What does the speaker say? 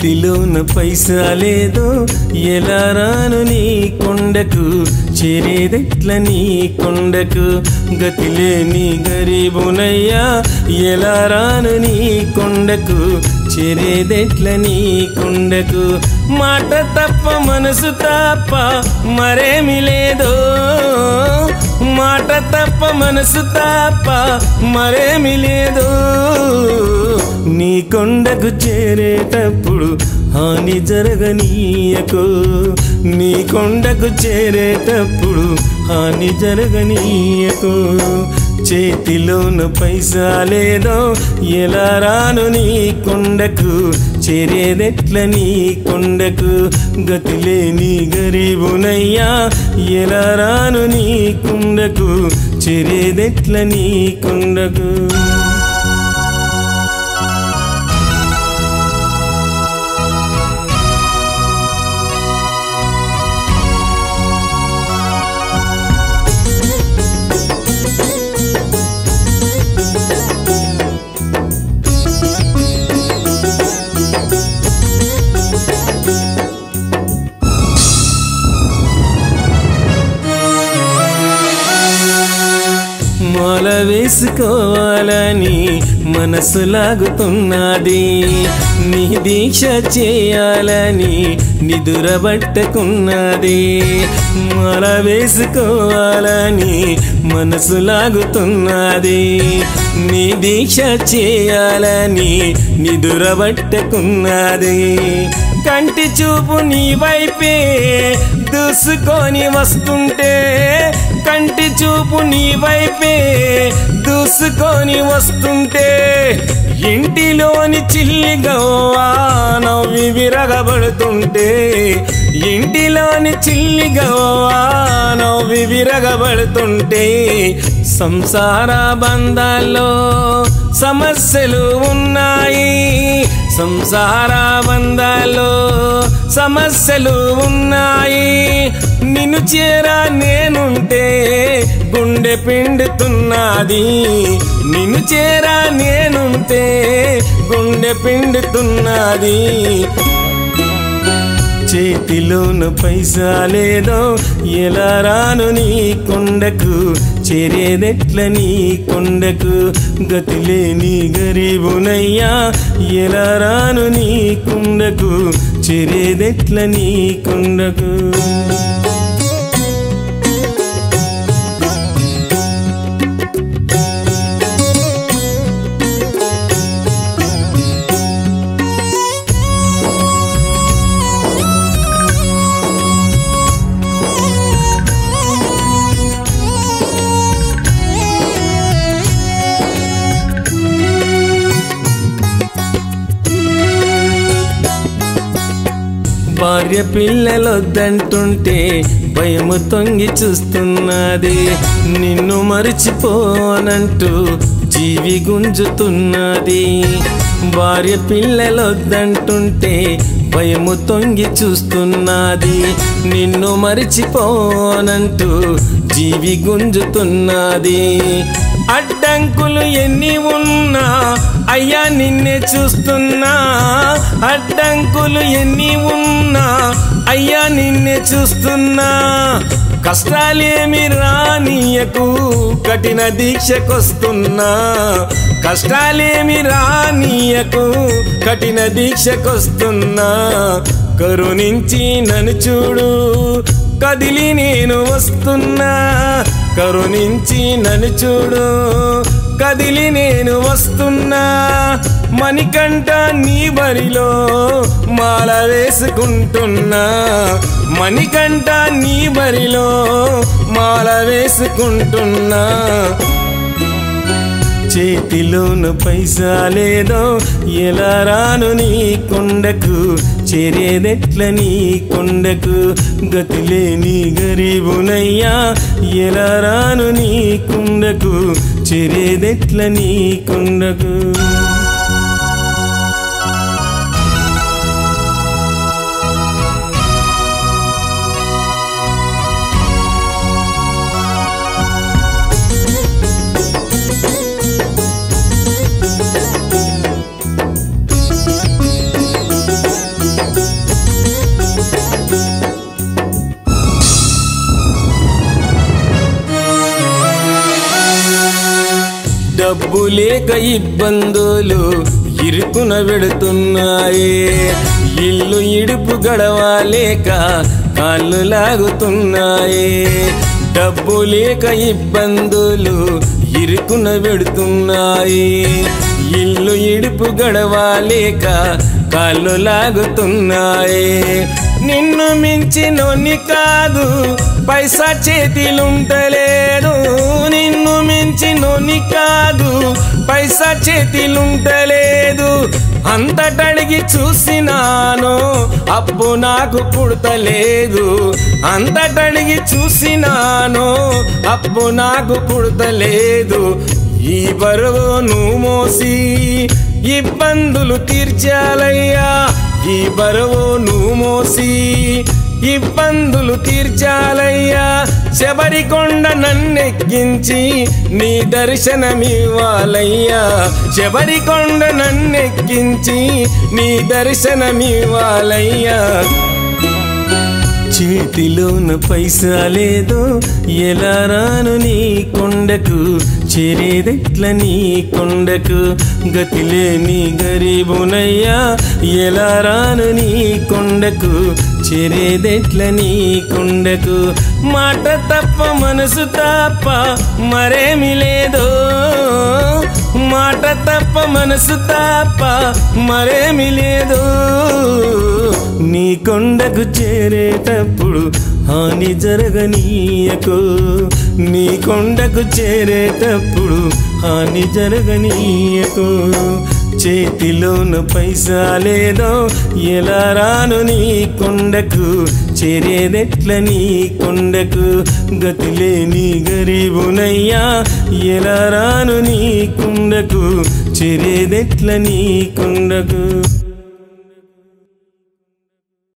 చేతిలోన పైసా లేదో ఎలా రాను నీ కొండకు చేరేదెట్ల నీ కొండకు గతిలేని గరీబునయ్యా ఎలా రాను నీ కొండకు చేరేదెట్ల నీ కొండకు మాట తప్ప మనసు తప్ప మరేమి లేదో మాట తప్ప మనసు తప్ప మరేమి లేదు నీ కొండకు చేరేటప్పుడు హాని జరగనీయకు నీ కొండకు చేరేటప్పుడు హాని జరగనీయకు చేతిలోన పైసా లేదో ఎలా రాను నీ కొండకు చేరేదెట్ల నీ కొండకు గతిలేని గరీబునయ్యా ఎలా రాను నీ కొండకు చేరేదెట్ల నీ కొండకు మాల వేసుకోవాలని మనసు లాగుతున్నది నీ దీక్ష చేయాలని నిదురబట్టకున్నది మాల వేసుకోవాలని మనసు లాగుతున్నది నీ దీక్ష చేయాలని నిదురబట్టకున్నది కంటి చూపు నీ వైపే దూసుకొని వస్తుంటే కంటి చూపు నీ వైపే దూసుకొని వస్తుంటే ఇంటిలోని చిల్లిగవ్వా నవ్వి విరగబడుతుంటే ఇంటిలోని చిల్లిగవ్వా నవ్వి విరగబడుతుంటే సంసార బంధాల్లో సమస్యలు ఉన్నాయి సంసార బంధాల్లో సమస్యలు ఉన్నాయి నిన్ను చేరా నేనుంటే గుండె పిండుతున్నది నిన్ను చేరా నేనుంటే గుండె పిండుతున్నది చేతిలోన పైసా లేదో ఎలా రాను నీ కొండకు చేరేదెట్ల నీ కొండకు గతిలేని గరీబునయ్యా ఎలా రాను నీ కొండకు చేరేదెట్ల నీ కొండకు భార్య పిల్లలొద్దంటుంటే భయము తొంగి చూస్తున్నది నిన్ను మరిచిపోనంటూ జీవి గుంజుతున్నది భార్య పిల్లలొద్దంటుంటే భయము తొంగి చూస్తున్నది నిన్ను మరిచిపోనంటూ జీవి గుంజుతున్నది అడ్డంకులు ఎన్ని ఉన్నా అయ్యా నిన్నే చూస్తున్నా అడ్డంకులు ఎన్ని ఉన్నా అయ్యా నిన్నే చూస్తున్నా కష్టాలేమి రానియకు కఠిన దీక్షకొస్తున్నా కష్టాలేమి రానియకు కఠిన దీక్షకొస్తున్నా కరుణించి నన్ను చూడు కదిలి నేను వస్తున్నా కరుణించి నన్ను చూడు కదిలి నేను వస్తున్నా మణికంట నీ బరిలో మాల వేసుకుంటున్నా మణికంట నీ బరిలో మాల వేసుకుంటున్నా చేతిలోన పైసా లేదో ఎలా రాను నీ కొండకు చేరేదెట్ల నీ కొండకు గతిలేని గరీబునయ్యా ఎలా రాను నీ కొండకు చేరేదెట్ల నీ కొండకు డబ్బు లేక ఇబ్బందులు ఇరుకున వెడుతున్నాయి ఇల్లు ఇడుపు గడవాలేక కాళ్ళు లాగుతున్నాయి డబ్బు లేక ఇబ్బందులు ఇరుకున వెడుతున్నాయి ఇల్లు ఇడుపు గడవాలేక కాళ్ళు లాగుతున్నాయి నిన్ను మించినోని కాదు పైసా చేతిలుంటలేదు నిన్ను మించినోని కాదు పైసా చేతిలుంటలేదు అంతటడిగి చూసినాను అప్పు నాకు పుడతలేదు అంతటడిగి చూసినాను అప్పు నాకు పుడతలేదు ఈ బరువు నువ్వు మోసి ఇబ్బందులు తీర్చాలయ్యా ఈ బరువు నువ్వు మోసి ఇబ్బందులు తీర్చాలయ్యా శబరికొండ నన్నెక్కించి నీ దర్శనమివ్వాలయ్యా శబరికొండ నన్నెక్కించి నీ దర్శనమివ్వాలయ్యా చేతిలోన పైసా లేదో ఎలా రాను నీ కొండకు చేరేదెట్ల నీ కొండకు గతిలేని గరీబునయ్యా ఎలా రాను నీ కొండకు చేరేదెట్ల నీ కొండకు మాట తప్ప మనసు తప్ప మరేమి లేదో మాట తప్ప మనసు తప్ప మరేమి లేదు నీ కొండకు చేరేటప్పుడు హాని జరగనీయకు నీ కొండకు చేరేటప్పుడు హాని జరగనీయకు చేతిలోన పైసా లేదో ఎలా రాను నీ కొండకు చేరేదెట్ల నీ కొండకు గతిలేని గరీబునయ్యా ఎలా రాను నీ కొండకు చేరేదెట్ల నీ కొండకు